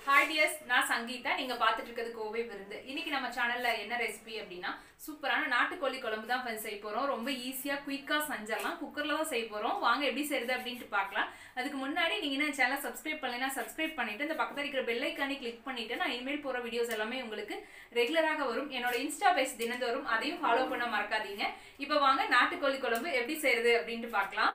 hi tears நான் சங்கீதா நீங்க பார்த்துட்டு இருக்கிறது கோவை விருந்து இன்னைக்கு நம்ம சேனல்ல என்ன ரெசிபி அப்படின்னா சூப்பரான நாட்டுக்கோழி குழம்பு தான் friends செய்ய போறோம் ரொம்ப ஈஸியா குயிக்கா செஞ்சிடலாம் குக்கர்ல தான் செய்ய போறோம் வாங்க எப்படி செய்யுது அப்படின்ட்டு பார்க்கலாம் அதுக்கு முன்னாடி நீங்க என்ன சேனலை சப்ஸ்கிரைப் பண்ணலைன்னா சப்ஸ்கிரைப் பண்ணிட்டு இந்த பக்கத்துல இருக்கிற பெல் ஐக்கானே கிளிக் பண்ணிட்டு நான் இனிமேல் போற வீடியோஸ் எல்லாமே உங்களுக்கு ரெகுலராக வரும் என்னோட இன்ஸ்டா பேஜ் தினந்தோறும் அதையும் ஃபாலோ பண்ண மறக்காதீங்க இப்போ வாங்க நாட்டுக்கோழி குழம்பு எப்படி செய்யறது அப்படின்ட்டு பார்க்கலாம்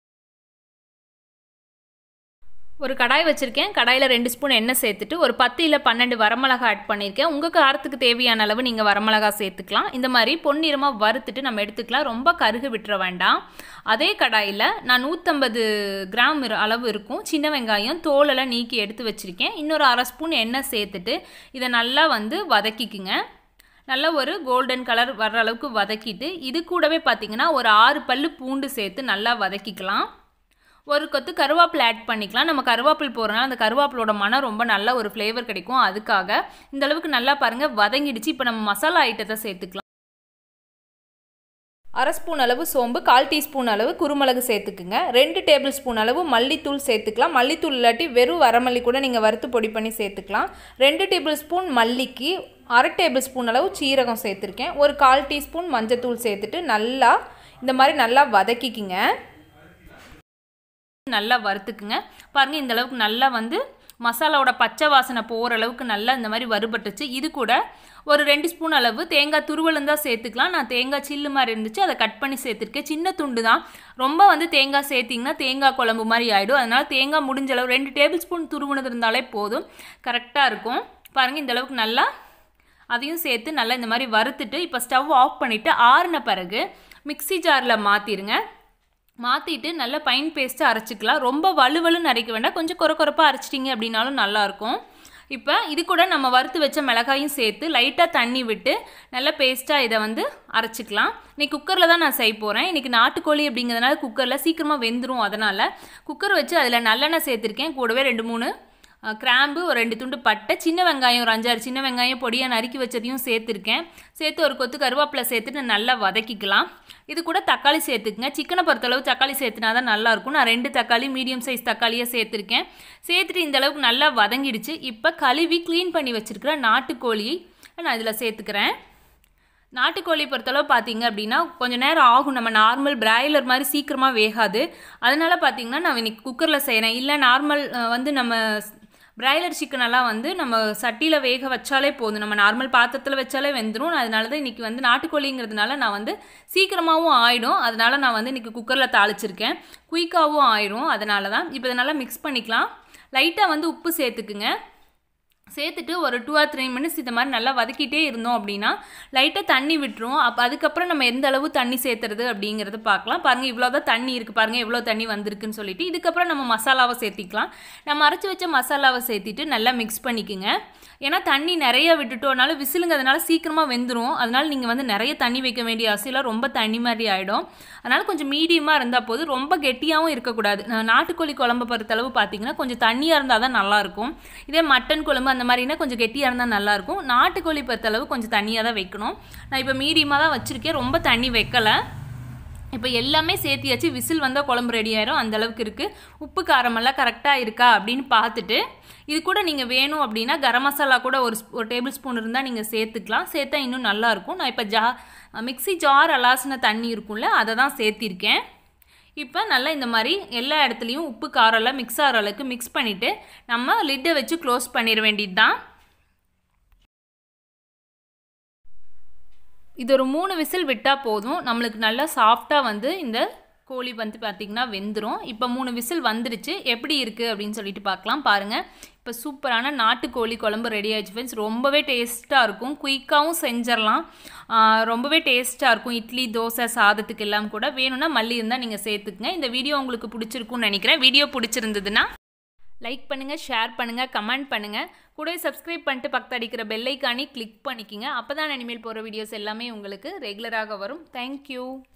ஒரு கடாய் வச்சுருக்கேன் கடாயில் ரெண்டு ஸ்பூன் எண்ணெய் சேர்த்துட்டு ஒரு பத்து இல்லை பன்னெண்டு வரமிளகா ஆட் பண்ணியிருக்கேன் உங்கள் காரத்துக்கு தேவையான அளவு நீங்கள் வரமிளகா சேர்த்துக்கலாம் இந்த மாதிரி பொன்னிறமாக வறுத்துட்டு நம்ம எடுத்துக்கலாம் ரொம்ப கருகு விட்டுற வேண்டாம் அதே கடாயில் நான் நூற்றம்பது கிராம் இரு- அளவு இருக்கும் சின்ன வெங்காயம் தோலெல்லாம் நீக்கி எடுத்து வச்சுருக்கேன் இன்னொரு அரை ஸ்பூன் எண்ணெய் சேர்த்துட்டு இதை நல்லா வந்து வதக்கிக்குங்க நல்ல ஒரு கோல்டன் கலர் வர்ற அளவுக்கு வதக்கிட்டு இது கூடவே பார்த்தீங்கன்னா ஒரு ஆறு பல்லு பூண்டு சேர்த்து நல்லா வதக்கிக்கலாம் ஒரு கொத்து கருவேப்பிலை ஆட் பண்ணிக்கலாம் நம்ம கருவேப்பில் போடுறனால அந்த கருவேப்பிலோட மனம் ரொம்ப நல்ல ஒரு ஃப்ளேவர் கிடைக்கும் அதுக்காக இந்த அளவுக்கு நல்லா பாருங்கள் வதங்கிடுச்சு இப்போ நம்ம மசாலா ஐட்டத்தை சேர்த்துக்கலாம் அரை ஸ்பூன் அளவு சோம்பு கால் டீஸ்பூன் அளவு குருமிளகு சேர்த்துக்குங்க ரெண்டு டேபிள் ஸ்பூன் அளவு மல்லித்தூள் சேர்த்துக்கலாம் மல்லித்தூள் இல்லாட்டி வெறும் வரமல்லி கூட நீங்கள் வறுத்து பொடி பண்ணி சேர்த்துக்கலாம் ரெண்டு டேபிள் ஸ்பூன் மல்லிக்கு அரை டேபிள் ஸ்பூன் அளவு சீரகம் சேர்த்துருக்கேன் ஒரு கால் டீஸ்பூன் மஞ்சத்தூள் சேர்த்துட்டு நல்லா இந்த மாதிரி நல்லா வதக்கிக்கிங்க நல்லா வறுத்துக்குங்க பாருங்கள் இந்த அளவுக்கு நல்லா வந்து மசாலாவோட பச்சை வாசனை போகிற அளவுக்கு நல்லா இந்த மாதிரி வறுபட்டுச்சு இது கூட ஒரு ரெண்டு ஸ்பூன் அளவு தேங்காய் துருவலும் தான் சேர்த்துக்கலாம் நான் தேங்காய் சில்லு மாதிரி இருந்துச்சு அதை கட் பண்ணி சேர்த்துருக்கேன் சின்ன துண்டு தான் ரொம்ப வந்து தேங்காய் சேர்த்திங்கன்னா தேங்காய் குழம்பு மாதிரி ஆகிடும் அதனால் தேங்காய் முடிஞ்ச அளவு ரெண்டு டேபிள் ஸ்பூன் துருவுனது இருந்தாலே போதும் கரெக்டாக இருக்கும் பாருங்கள் இந்த அளவுக்கு நல்லா அதையும் சேர்த்து நல்லா இந்த மாதிரி வறுத்துட்டு இப்போ ஸ்டவ் ஆஃப் பண்ணிவிட்டு ஆறின பிறகு மிக்ஸி ஜாரில் மாற்றிடுங்க மாற்றிட்டு நல்லா பைன் பேஸ்ட்டு அரைச்சிக்கலாம் ரொம்ப வலுவலுன்னு அரைக்க வேண்டாம் கொஞ்சம் குறை குறைப்பாக அரைச்சிட்டிங்க அப்படின்னாலும் நல்லாயிருக்கும் இப்போ இது கூட நம்ம வறுத்து வச்ச மிளகாயும் சேர்த்து லைட்டாக தண்ணி விட்டு நல்லா பேஸ்ட்டாக இதை வந்து அரைச்சிக்கலாம் இன்னைக்கு குக்கரில் தான் நான் செய்ய போகிறேன் இன்றைக்கி நாட்டுக்கோழி அப்படிங்கிறதுனால குக்கரில் சீக்கிரமாக வெந்துடும் அதனால் குக்கர் வச்சு அதில் நல்லெண்ணெய் சேர்த்துருக்கேன் கூடவே ரெண்டு மூணு அஹ், கிராம்பு ஒரு ரெண்டு துண்டு பட்டை சின்ன வெங்காயம் ஒரு அஞ்சாறு சின்ன வெங்காயம் பொடியாக நறுக்கி வச்சதையும் சேர்த்துருக்கேன் சேர்த்து ஒரு கொத்து கருவேப்பிலை சேர்த்துட்டு நல்லா வதக்கிக்கலாம் இது கூட தக்காளி சேர்த்துக்குங்க சிக்கனை பொறுத்தளவு தக்காளி சேர்த்துனா தான் நல்லாயிருக்கும் நான் ரெண்டு தக்காளி மீடியம் சைஸ் தக்காளியை சேர்த்துருக்கேன் சேர்த்துட்டு இந்த அளவுக்கு நல்லா வதங்கிடுச்சு இப்போ கழுவி க்ளீன் பண்ணி வச்சுருக்கிற நாட்டுக்கோழியை நான் இதில் சேர்த்துக்கிறேன் நாட்டுக்கோழி பொறுத்தளவு பார்த்தீங்க அப்படின்னா கொஞ்சம் நேரம் ஆகும் நம்ம நார்மல் பிராய்லர் மாதிரி சீக்கிரமாக வேகாது அதனால பார்த்தீங்கன்னா நான் இன்னைக்கு குக்கரில் செய்கிறேன் இல்லை நார்மல் வந்து நம்ம பிராய்லர் சிக்கனெல்லாம் வந்து நம்ம சட்டியில் வேக வச்சாலே போதும் நம்ம நார்மல் பாத்திரத்தில் வச்சாலே வெந்துடும் அதனால தான் இன்றைக்கி வந்து நாட்டுக்கோழிங்கிறதுனால நான் வந்து சீக்கிரமாகவும் ஆயிடும் அதனால நான் வந்து இன்றைக்கி குக்கரில் தாளிச்சிருக்கேன் குயிக்காகவும் ஆயிடும் அதனால தான் இப்போ இதை நல்லா மிக்ஸ் பண்ணிக்கலாம் லைட்டாக வந்து உப்பு சேர்த்துக்குங்க சேர்த்துட்டு ஒரு டூ ஆர் த்ரீ மினிட்ஸ் இந்த மாதிரி நல்லா வதக்கிட்டே இருந்தோம் அப்படின்னா லைட்டாக தண்ணி விட்டுரும் அப்போ அதுக்கப்புறம் நம்ம எந்த அளவு தண்ணி சேர்த்துறது அப்படிங்கிறத பார்க்கலாம் பாருங்கள் இவ்வளோ தான் தண்ணி இருக்குது பாருங்கள் எவ்வளோ தண்ணி வந்திருக்குன்னு சொல்லிட்டு இதுக்கப்புறம் நம்ம மசாலாவை சேர்த்திக்கலாம் நம்ம அரைச்சி வச்ச மசாலாவை சேர்த்திட்டு நல்லா மிக்ஸ் பண்ணிக்கோங்க ஏன்னா தண்ணி நிறைய விட்டுட்டோம்னால விசிலுங்கிறதுனால சீக்கிரமாக வெந்துடும் அதனால நீங்கள் வந்து நிறைய தண்ணி வைக்க வேண்டிய அவசியம் ரொம்ப தண்ணி மாதிரி ஆகிடும் அதனால் கொஞ்சம் மீடியமாக இருந்தால் போதும் ரொம்ப கெட்டியாகவும் இருக்கக்கூடாது நான் நாட்டுக்கோழி குழம்பு பொறுத்தளவு பார்த்தீங்கன்னா கொஞ்சம் தண்ணியாக இருந்தால் தான் நல்லாயிருக்கும் இதே மட்டன் குழம்பு அந்த மாதிரினா கொஞ்சம் கெட்டியாக இருந்தால் நல்லாயிருக்கும் நாட்டுக்கோழி பொறுத்தளவு கொஞ்சம் தண்ணியாக தான் வைக்கணும் நான் இப்போ மீடியமாக தான் வச்சுருக்கேன் ரொம்ப தண்ணி வைக்கலை இப்போ எல்லாமே சேர்த்தியாச்சு விசில் வந்தால் குழம்பு ரெடி ஆயிரும் அந்த அளவுக்கு இருக்குது உப்பு காரமெல்லாம் கரெக்டாக இருக்கா அப்படின்னு பார்த்துட்டு இது கூட நீங்கள் வேணும் அப்படின்னா கரம் மசாலா கூட ஒரு ஸ்பூ- ஒரு டேபிள் ஸ்பூன் இருந்தால் நீங்கள் சேர்த்துக்கலாம் சேர்த்தா இன்னும் நல்லாயிருக்கும் நான் இப்போ ஜா மிக்ஸி ஜார் அலாசின தண்ணி இருக்கும்ல அதை தான் சேர்த்திருக்கேன் இப்போ நல்லா இந்த மாதிரி எல்லா இடத்துலையும் உப்பு காரெல்லாம் மிக்ஸ் ஆகிற அளவுக்கு மிக்ஸ் பண்ணிவிட்டு நம்ம லிட்டை வச்சு க்ளோஸ் பண்ணிட வேண்டியது தான் இது ஒரு மூணு விசில் விட்டால் போதும் நம்மளுக்கு நல்லா சாஃப்டாக வந்து இந்த கோழி வந்து பார்த்திங்கன்னா வெந்துடும் இப்போ மூணு விசில் வந்துருச்சு எப்படி இருக்குது அப்படின்னு சொல்லிட்டு பார்க்கலாம் பாருங்கள் இப்போ சூப்பரான நாட்டுக்கோழி குழம்பு ரெடி ஆயிடுச்சு ஃப்ரெண்ட்ஸ் ரொம்பவே டேஸ்ட்டாக இருக்கும் குயிக்காகவும் செஞ்சிடலாம் ஆஹ் ரொம்பவே டேஸ்ட்டாக இருக்கும் இட்லி தோசை சாதத்துக்கு எல்லாம் கூட வேணும்னா மல்லி இருந்தால் நீங்கள் சேர்த்துக்குங்க இந்த வீடியோ உங்களுக்கு பிடிச்சிருக்கும்னு நினைக்கிறேன் வீடியோ பிடிச்சிருந்ததுன்னா லைக் பண்ணுங்கள் ஷேர் பண்ணுங்கள் கமெண்ட் பண்ணுங்கள் கூடவே சப்ஸ்கிரைப் பண்ணிட்டு பக்கத்து அடிக்கிற பெல்லைக்கானி கிளிக் பண்ணிக்கிங்க அப்போ தான் இனிமேல் போகிற வீடியோஸ் எல்லாமே உங்களுக்கு ரெகுலராக வரும் தேங்க்யூ